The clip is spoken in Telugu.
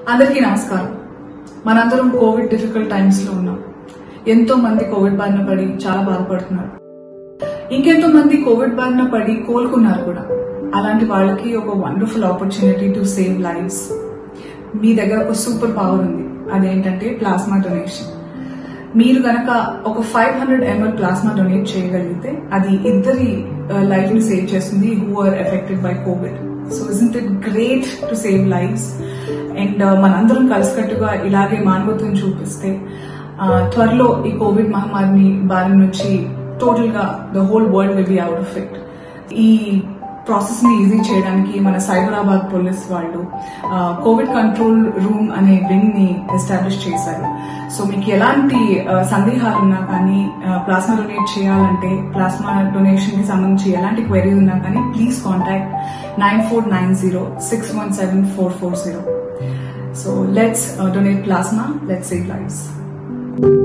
అందరికీ నమస్కారం మనందరం కోవిడ్ డిఫికల్ట్ టైమ్స్ లో ఉన్నాం ఎంతో మంది కోవిడ్ బారిన పడి చాలా బాధపడుతున్నారు ఇంకెంతో మంది కోవిడ్ బారిన పడి కోలుకున్నారు కూడా అలాంటి వాళ్ళకి ఒక wonderful opportunity to save lives మీ దగ్గర ఒక సూపర్ పవర్ ఉంది అదేంటంటే ప్లాస్మా డొనేషన్ మీరు గనక ఒక five hundred ML plasma donate చేయగలిగితే అది ఇద్దరి లైఫ్ ని సేవ్ చేస్తుంది who are affected by Covid so is it great to save lives and మనందరం కలిసికట్టుగా ఇలాగే మానవత్వం చూపిస్తే ఆ, త్వరలో ఈ కోవిడ్ మహమ్మారిని బారి నుంచి టోటల్ గా the whole world will be out of it ఈ ప్రాసెస్ ని ఈజీ చేయడానికి మన సైబరాబాద్ పోలీస్ వాళ్ళు ఆ, కోవిడ్ కంట్రోల్ రూమ్ అనే వింగ్ ని ఎస్టాబ్లిష్ చేశారు సో మీకు ఎలాంటి ఆ, సందేహాలు ఉన్నా కానీ ఆ, ప్లాస్మా డొనేట్ చేయాలంటే ప్లాస్మా డొనేషన్ కి సంబంధించి ఎలాంటి క్వైరీ ఉన్నా కానీ please contact nine four nine zero six one seven four four zero so let's donate plasma let's save lifes